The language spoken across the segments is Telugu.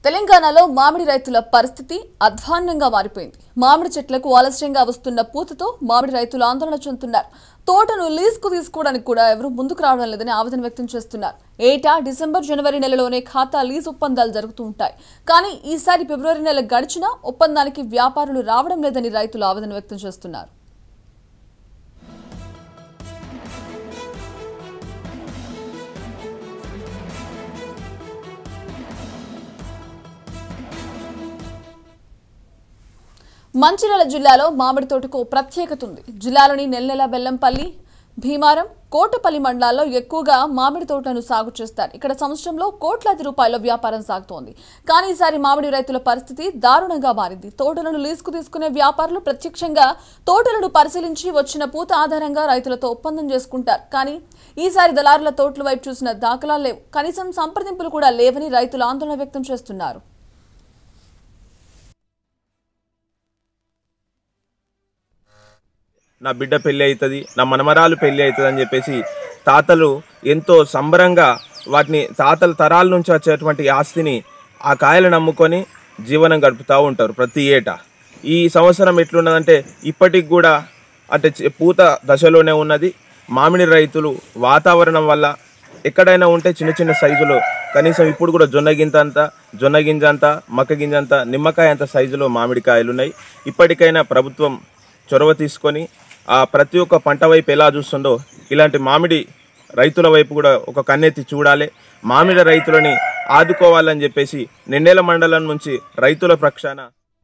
తెలంగాణలో మామిడి రైతుల పరిస్థితి అధ్వాన్నంగా మారిపోయింది మామిడి చెట్లకు ఆలస్యంగా వస్తున్న పూతతో మామిడి రైతులు ఆందోళన చెందుతున్నారు తోటను లీజుకు తీసుకోవడానికి కూడా ఎవరూ ముందుకు రావడం లేదని ఆవేదన వ్యక్తం చేస్తున్నారు ఏటా డిసెంబర్ జనవరి నెలలోనే ఖాతా లీజ్ ఒప్పందాలు జరుగుతూ ఉంటాయి కానీ ఈసారి ఫిబ్రవరి నెల గడిచినా ఒప్పందానికి వ్యాపారులు రావడం లేదని రైతులు ఆవేదన వ్యక్తం చేస్తున్నారు మంచిర్యాల జిల్లాలో మామిడి తోటకు ఓ ప్రత్యేకత ఉంది జిల్లాలోని నెల్లెల బెల్లంపల్లి భీమారం కోటపల్లి మండలాల్లో ఎక్కువగా మామిడి తోటలను సాగు చేస్తారు ఇక్కడ సంవత్సరంలో కోట్లాది రూపాయల వ్యాపారం సాగుతోంది కానీ ఈసారి మామిడి రైతుల పరిస్థితి దారుణంగా మారింది తోటలను లీజుకు తీసుకునే వ్యాపారులు ప్రత్యక్షంగా తోటలను పరిశీలించి వచ్చిన పూత ఆధారంగా రైతులతో ఒప్పందం చేసుకుంటారు కానీ ఈసారి దళారుల తోటల వైపు చూసిన దాఖలాలు లేవు కనీసం సంప్రదింపులు కూడా లేవని రైతులు ఆందోళన వ్యక్తం చేస్తున్నారు నా బిడ్డ పెళ్ళి అవుతుంది నా మనమరాలు పెళ్ళి అవుతుంది అని చెప్పేసి తాతలు ఎంతో సంబరంగా వాటిని తాతల తరాల నుంచి వచ్చేటువంటి ఆస్తిని ఆ కాయలను నమ్ముకొని జీవనం గడుపుతూ ఉంటారు ప్రతి ఏటా ఈ సంవత్సరం ఎట్లున్నదంటే ఇప్పటికి కూడా అంటే చి- పూత దశలోనే ఉన్నది మామిడి రైతులు వాతావరణం వల్ల ఎక్కడైనా ఉంటే చిన్న చిన్న సైజులో కనీసం ఇప్పుడు కూడా జొన్న గింజ అంత జొన్న గింజ అంత మక్క గింజ అంత నిమ్మకాయ అంత సైజులో మామిడికాయలు ఉన్నాయి ఇప్పటికైనా ప్రభుత్వం చొరవ తీసుకొని ఆ ప్రతి ఒక్క పంట వైపు ఎలా చూస్తుందో ఇలాంటి మామిడి రైతుల వైపు కూడా ఒక కన్నెత్తి చూడాలి మామిడి రైతులని ఆదుకోవాలని చెప్పేసి నిండేల మండలం నుంచి రైతుల పక్షాన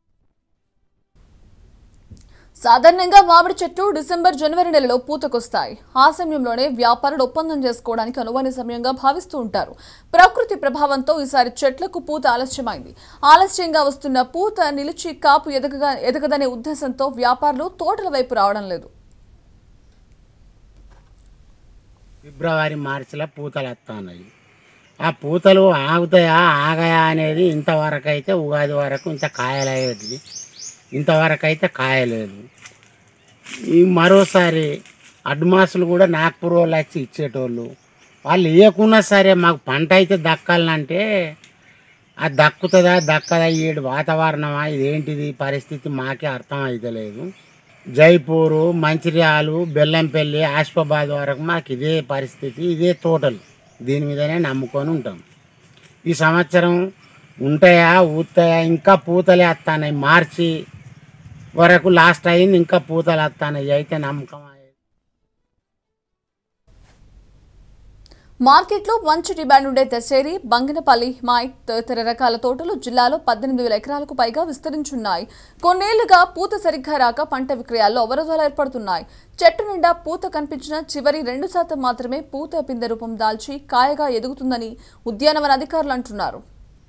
సాధారణంగా మామిడి చెట్లు డిసెంబర్ జనవరి నెలలో పూతకొస్తాయి ఆ సమయంలోనే వ్యాపారులు ఒప్పందం చేసుకోవడానికి అనువైన సమయంగా భావిస్తూ ఉంటారు ప్రకృతి ప్రభావంతో ఈసారి చెట్లకు పూత ఆలస్యమైంది ఆలస్యంగా వస్తున్న పూత నిలిచి కాపు ఎదగగా ఎదగదనే ఉద్దేశంతో వ్యాపారులు తోటల వైపు రావడం లేదు ఫిబ్రవరి మార్చిలో పూతలు వస్తున్నాయి ఆ పూతలు ఆగుతాయా ఆగాయా అనేది ఇంతవరకు అయితే ఉగాది వరకు ఇంత కాయలయ్యేది ఇంతవరకు అయితే కాయలేదు ఈ మరోసారి అడ్మాసులు కూడా నాగ్పూర్ వాళ్ళు వచ్చి ఇచ్చేటోళ్ళు వాళ్ళు ఇవ్వకున్నా సరే మాకు పంట అయితే దక్కాలంటే అది దక్కుతుందా దక్కదా ఏడు వాతావరణమా ఇదేంటిది పరిస్థితి మాకే అర్థం అవుతలేదు జైపూరు మంచిర్యాలు బెల్లంపల్లి ఆసిఫాబాద్ వరకు మాకు ఇదే పరిస్థితి ఇదే తోటలు దీని మీదనే నమ్ముకొని ఉంటాం ఈ సంవత్సరం ఉంటాయా ఊతాయా ఇంకా పూతలే వస్తాయి మార్చి వరకు లాస్ట్ అయింది ఇంకా పూతలు వస్తాయి అయితే నమ్మకం అయ్యేది. మార్కెట్లో మంచి డిమాండ్ ఉండే దశేరి బంగినపల్లి మాయ్ తదితర రకాల తోటలు జిల్లాలో పద్దెనిమిది వేల ఎకరాలకు పైగా విస్తరించున్నాయి కొన్నేళ్లుగా పూత సరిగ్గా రాక పంట విక్రయాల్లో అవరోధాలు ఏర్పడుతున్నాయి చెట్టు నిండా పూత కనిపించిన చివరి రెండు శాతం మాత్రమే పూత పిందె రూపం దాల్చి కాయగా ఎదుగుతుందని ఉద్యానవన అధికారులు అంటున్నారు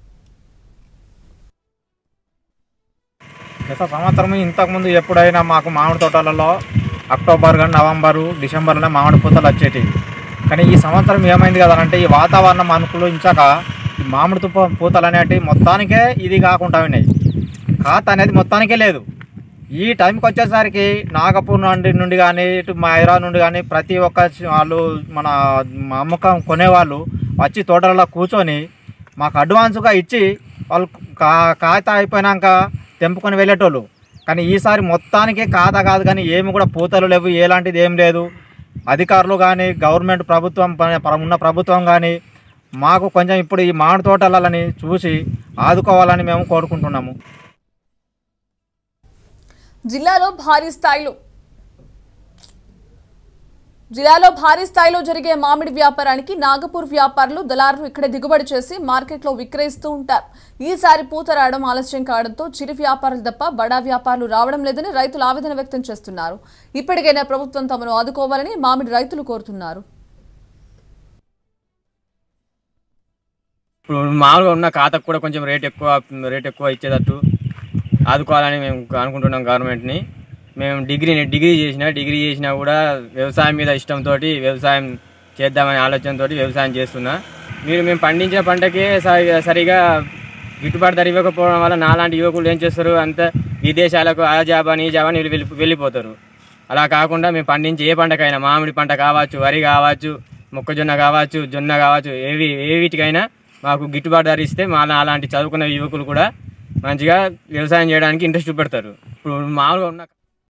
గత సంవత్సరం ఇంతకుముందు ఎప్పుడైనా మాకు మామిడి తోటలలో అక్టోబర్ కానీ నవంబరు డిసెంబర్లో మామిడి పూతలు వచ్చేటివి కానీ ఈ సంవత్సరం ఏమైంది కదా అంటే ఈ వాతావరణం అనుకూలించాక ఈ మామిడి తుప్ప పూతలు అనేటివి మొత్తానికే ఇది కాకుండా ఉన్నాయి ఖాత అనేది మొత్తానికే లేదు ఈ టైంకి వచ్చేసరికి నాగపూర్ నుండి నుండి కానీ ఇటు మా హైదరాబాద్ నుండి కానీ ప్రతి ఒక్క వాళ్ళు మన అమ్మకం కొనేవాళ్ళు వచ్చి తోటలలో కూర్చొని మాకు అడ్వాన్స్గా ఇచ్చి వాళ్ళు కా ఖాతా అయిపోయినాక తెంపుకొని వెళ్ళేటోళ్ళు కానీ ఈసారి మొత్తానికి ఖాతా కాదు కానీ ఏమి కూడా పూతలు లేవు ఎలాంటిది ఏం లేదు అధికారులు కానీ గవర్నమెంట్ ప్రభుత్వం ప- ప్ర- ఉన్న ప్రభుత్వం కానీ మాకు కొంచెం ఇప్పుడు ఈ మామిడి తోటలని చూసి ఆదుకోవాలని మేము కోరుకుంటున్నాము జిల్లాలో భారీ స్థాయిలో జిల్లాలో భారీ స్థాయిలో జరిగే మామిడి వ్యాపారానికి నాగపూర్ వ్యాపారులు దళారులు ఇక్కడే దిగుబడి చేసి మార్కెట్లో విక్రయిస్తూ ఉంటారు ఈసారి పూత రావడం ఆలస్యం కావడంతో చిరు వ్యాపారులు తప్ప బడా వ్యాపారులు రావడం లేదని రైతులు ఆవేదన వ్యక్తం చేస్తున్నారు ఇప్పటికైనా ప్రభుత్వం తమను ఆదుకోవాలని మామిడి రైతులు కోరుతున్నారు ఇప్పుడు మామూలుగా ఉన్న ఖాతాకు కూడా కొంచెం రేట్ ఎక్కువ రేట్ ఎక్కువ ఇచ్చేటట్టు ఆదుకోవాలని మేము అనుకుంటున్నాం గవర్నమెంట్ని మేము డిగ్రీ డిగ్రీ చేసిన డిగ్రీ చేసినా కూడా వ్యవసాయం మీద ఇష్టంతో వ్యవసాయం చేద్దామనే ఆలోచనతో వ్యవసాయం చేస్తున్నా మీరు మేము పండించిన పంటకే సరి- సరిగా గిట్టుబాటు ధర ఇవ్వకపోవడం వల్ల నాలాంటి యువకులు ఏం చేస్తారు అంత విదేశాలకు ఆ జాబ్ అని ఈ జాబ్ అని వెళ్ళి వెళ్ళిపోతారు అలా కాకుండా మేము పండించే ఏ పంటకైనా మామిడి పంట కావచ్చు వరి కావచ్చు మొక్కజొన్న కావచ్చు జొన్న కావచ్చు ఏవి ఏ వీటికైనా మాకు గిట్టుబాటు ధర ఇస్తే మా అలాంటి చదువుకున్న యువకులు కూడా మంచిగా వ్యవసాయం చేయడానికి ఇంట్రెస్ట్ చూపెడతారు ఇప్పుడు మామూలుగా ఉన్న